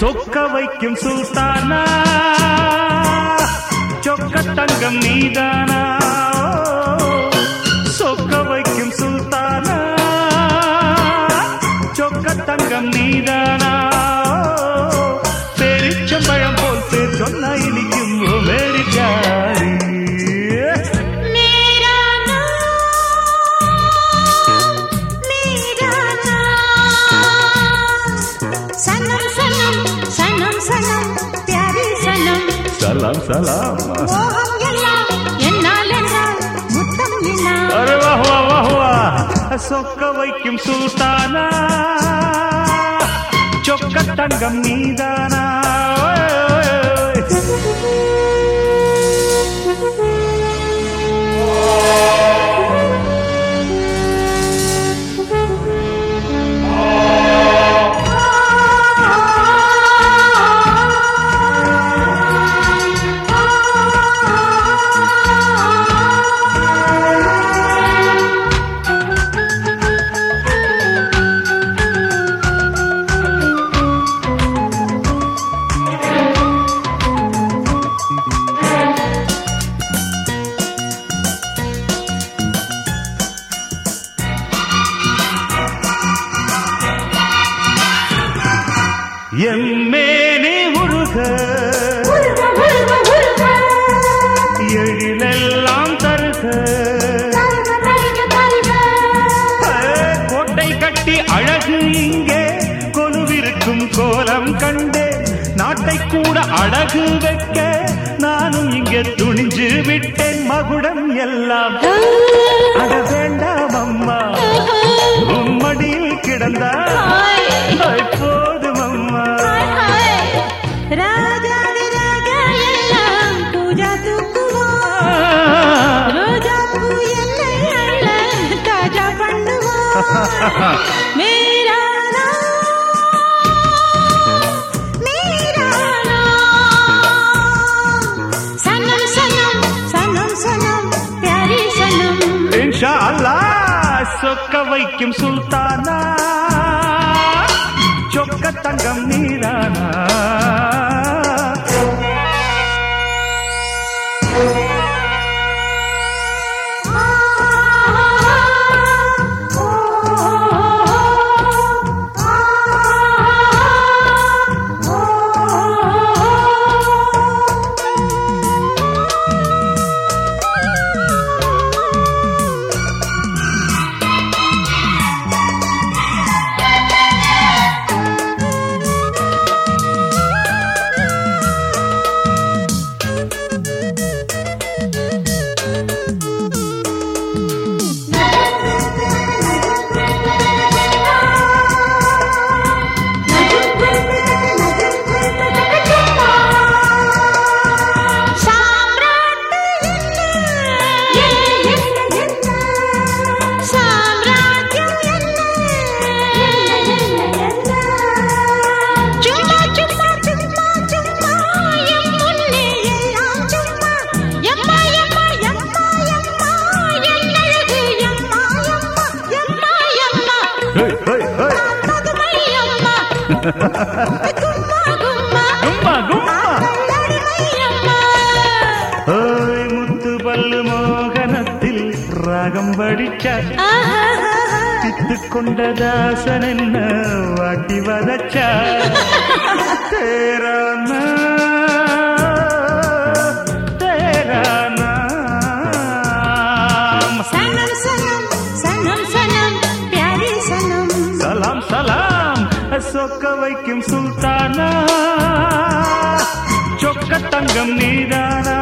சொக்க வைக்கும் சுல்தானா சொக்க தங்கம் நீதானா சொக்க வைக்கும் சுல்தானா சொக்க தங்கம் நீதானா பெரிச்சம்பழம் போல் பேர் சொன்னா இனிக்கும் அமெரிக்காரி मेरा नाम मेरा नाम सनम सनम सनम सनम प्यारी सनम சலாம் சலாம் மோகம் எல்லாம் என்னால் என்றால் முத்தம் எல்லாம் அரே வா வா வா வா சொக்க வைக்கும் சுல்தானா சொக்க தங்கம் நீதானா ஓய், ஓய், ஓய். எம்மேனே உருக எழிலெல்லாம் தருக ஏ, கோட்டை கட்டி அழகு இங்கே கொலுவிருக்கும் கோலம் கண்டே நாட்டை கூட அழகு வைக்க நானும் இங்கே துணிஞ்சு விட்டேன் மகுடம் எல்லாம் அட வேண்டாம் அம்மா உம்மடியில் கிடந்தா போதும் அம்மா ராஜாதி ராஜா எல்லாம் பூஜா தூக்குவோம் ரோஜா பூ என்னை அள்ள தாஜா பண்ணுவோம் மேரா நாம், மேரா நாம். சனம் சனம் சனம் சனம் प्यारी सनम இன்ஷா அல்லாஹ் சொக்க வைக்கும் சுல்தானா சொக்க தங்கம் நீரானா ஹேய், ஹேய், ஹேய். கும்மா கும்மா ஓய் முத்து பல்லு மோகனத்தில் ராகம் படிச்ச தித்து கொண்ட தாசன் என்ன வாட்டி வதச்ச தேரானா தேரானா சனம் சனம் சனம் சனம் प्यारी सनम சலாம் சலாம் சொக்க வைக்கும் சுல்தானா சொக்க தங்கம் நீதானா